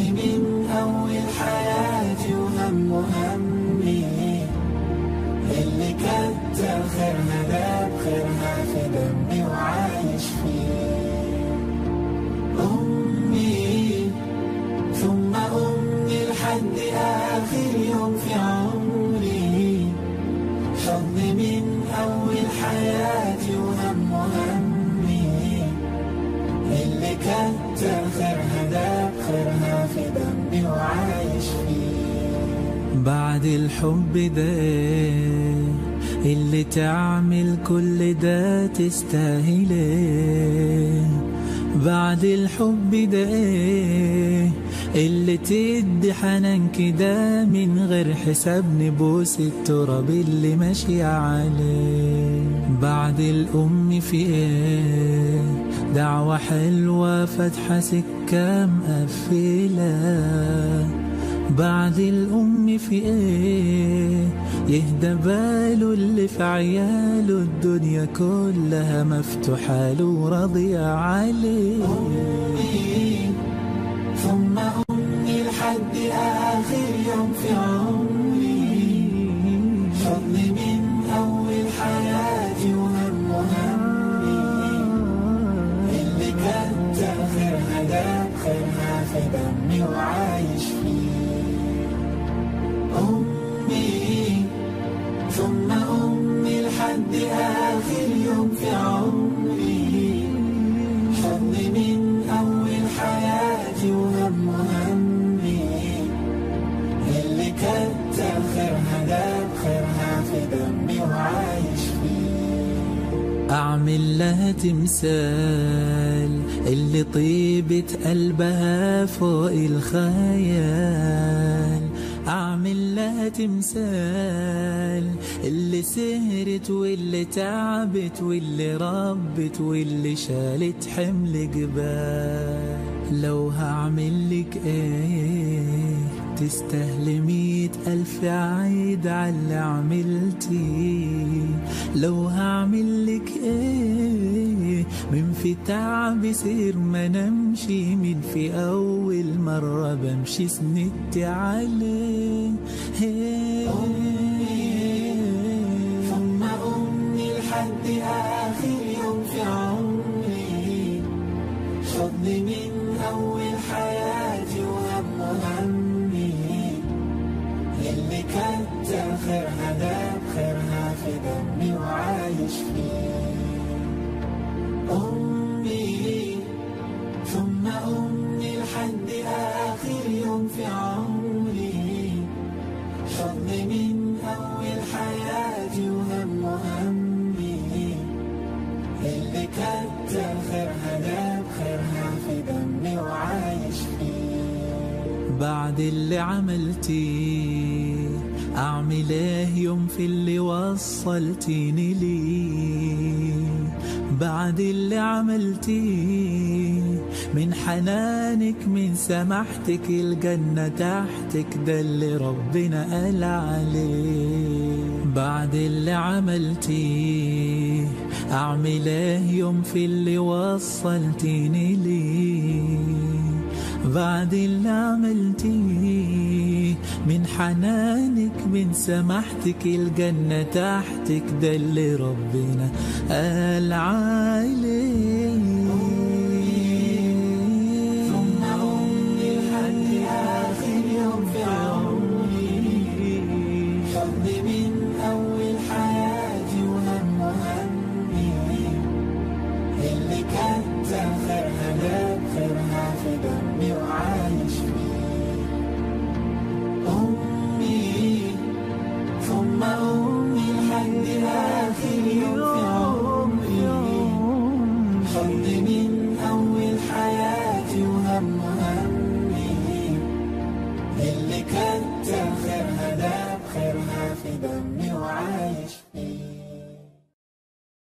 حضني من أول حياتي وهم همي اللي كتر خيرها ده بخيرها في دمي وعايش فيه أمي ثم أمي لحد آخر يوم في عمري حضني من أول حياتي وهم همي اللي كتر خيرها ده بخيرها في دمي وعايش فيه بعد الحب ده اللي تعمل كل ده تستاهله بعد الحب ده اللي تدي حنان كده من غير حساب نبوس التراب اللي ماشي عليه بعد الأم في ايه دعوة حلوة فاتحة سكة مقفلة بعد الأم في ايه يهدى باله اللي في عياله الدنيا كلها مفتوحة له وراضية عليه أمي ثم أمي لحد آخر يوم في عمري حضني من أول حياتي وهم همي اللي كتر خيرها ده بخيرها في دمي وعايش فيه أمي ثم أمي لحد آخر يوم في عمري حضني من أول حياتي وهم همي اللي كتر خيرها ده بخيرها في دمي وعايش فيه أعمل لها تمثال اللي طيبة قلبها فوق الخيال أعمل لها تمثال اللي سهرت واللي تعبت واللي ربت واللي شالت حمل جبال لو هعمل لك ايه تستاهل مية ألف عيد على اللي عملتي لو هعمل لك ايه من في تعب سير ما نمشي من في أول مرة بمشي سندت عليه ثم أمي لحد آخر يوم في عمري حضني من أول حياتي وهم همي اللي كتر خيرها ده بخيرها في دمي وعايش فيه أمي ثم أمي لحد آخر يوم في عمري حضني من أول حياتي وهم همي اللي كتر خيرها ده بخيرها في دمي وعايش فيه بعد اللي عملتيه أعمل إيه يوم في اللي وصلتيني ليه بعد اللي عملتيه من حنانك من سماحتك الجنة تحتك ده اللي ربنا قال عليه بعد اللي عملتيه أعمل إيه يوم في اللي وصلتيني ليه بعد اللي عملتيه من حنانك من سماحتك الجنة تحتك ده اللي ربنا قال عليه ثم أمي لحد آخر يوم في عمري حضني من أول حياتي وهم همي اللي كتر خيرها ده بخيرها في دمي وعايش فيه أمي ثم أمي لحد آخر يوم في عمري حضني من